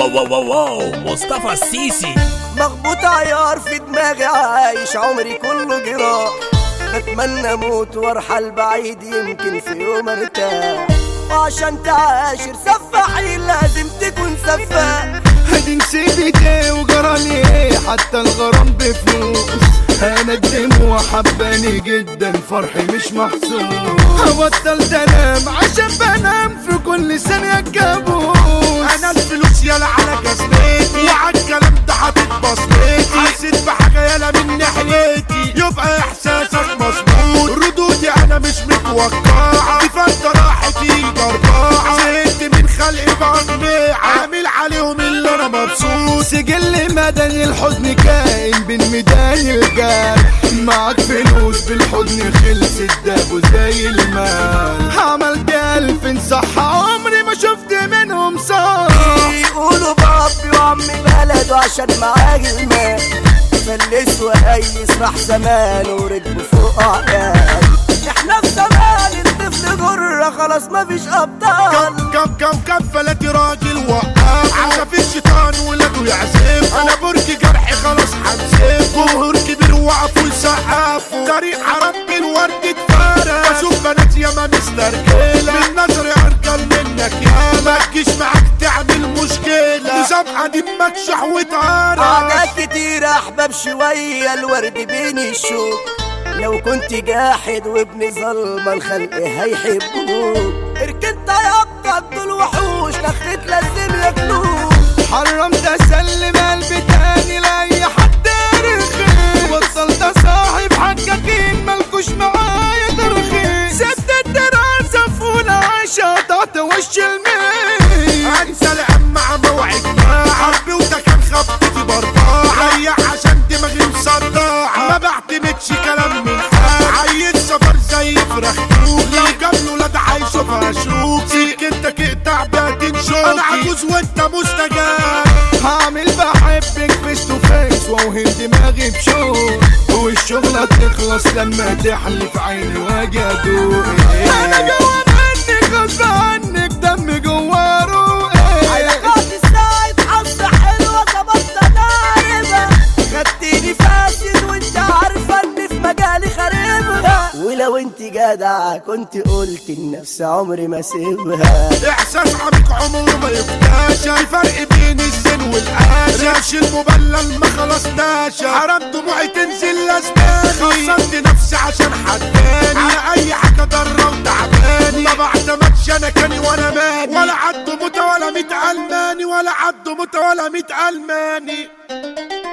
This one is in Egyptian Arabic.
واو واو واو واو مصطفى السيسي مخبوط عيار في دماغي عايش عمري كله جراح بتمنى اموت وارحل بعيد يمكن في يوم ارتاح وعشان تعاشر سفاحين لازم تكون سفاح هدي نسيت ايه وجرالي ايه حتى الغرام بفلوس انا الدموع حباني جدا فرحي مش محسوس بطلت انام عشان بنام في كل ثانية كابوس انا الفلوس يلا على جزمتي وعلى الكلام ده حاطط بصمتي حسيت بحاجه يلا من ناحيتي يبقى احساسك مظبوط ردودي انا مش متوقعه دي فتره راحتي ضرباعه زهقت من خلقي بقنع عامل عليهم اللي انا مبسوط سجل مدني الحزن كائن بين ميدان الجرح معاك فلوس بالحضن خلصت دابو زي المال عملت ألف صح عمري ما شفت منهم صح يقولوا بابي وعم بلده عشان معاه المال فلس وقيس راح زمان وركبوا فوق اعلام احنا في زمان الطفل جرة خلاص مفيش ابطال كم كم كم كم فلاتي راجل وقف عشان في الشيطان ولاده يعزف انا بركي جرحي خلاص هنسف جمهور كبير وقفوا يسقفوا طريق عرب الورد اتفرق بشوف بنات ياما مسترجلة من نظري ارجل منك يا ما تجيش معاك تعمل مشكلة نظام قديم مكشح واتعرف عادات كتير احباب شوية الورد بين الشوك لو كنت جاحد وابن ظلمة الخلق هيحبوك اركنت يابطك دول وحوش نخت لازم ياكلوك حرمت اسلم قلبي تاني لاي حد رخي بطلت اصاحب حقاقين ملكوش معايا ترخي سبت الدراسة فول عشا قطعت وش المين انسى العم مع موعد ما حربي وده كان خبطتي برضاعة ريح عشان دماغي مصدعة ما بعتمدش كلام من حد عيل سفر زي فراخ لو جاب له ولاد هيشوفها شوك سكتك اقطع باتين شوكي انا عجوز وانت مستجاب هعمل بحبك فيس تو فيس واوهم دماغي بشوق والشغلة تخلص لما تحلف عيني واجي ادوق انا جوا منك غصب عنك دم جوا روقي علاقات الساعد حظ حلوة ظبطت نايمة خدتني فاسد وانت عارفة ان في مجالي خاربها ولو انت جدعة كنت قلت النفس عمري ما سيبها احساس عميق عمره ما يكتاشى الفرق بين الزين والقاشا رمش المبلل ما خلصناش حرام دموعي تنزل لازماني خسرت نفسي عشان حداني على اي حاجه ضره وتعباني ما بعتمدش انا كاني ولا ماني ولا عد موتة ولا ميت الماني ولا عد موتة ولا ميت الماني